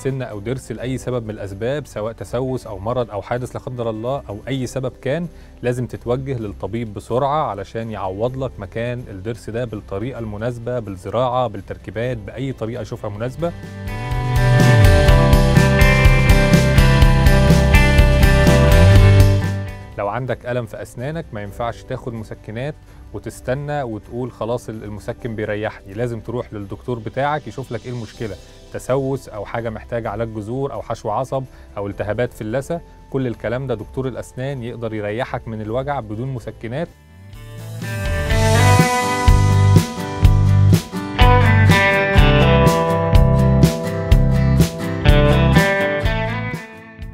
سنه او ضرس لاي سبب من الاسباب سواء تسوس او مرض او حادث لا قدر الله او اي سبب كان لازم تتوجه للطبيب بسرعه علشان يعوض لك مكان الضرس ده بالطريقه المناسبه بالزراعه بالتركيبات باي طريقه يشوفها مناسبه لو عندك ألم في أسنانك ما ينفعش تاخد مسكنات وتستنى وتقول خلاص المسكن بيريحني لازم تروح للدكتور بتاعك يشوف لك ايه المشكلة تسوس أو حاجة محتاجة علاج جذور أو حشو عصب أو التهابات في اللثة كل الكلام ده دكتور الأسنان يقدر يريحك من الوجع بدون مسكنات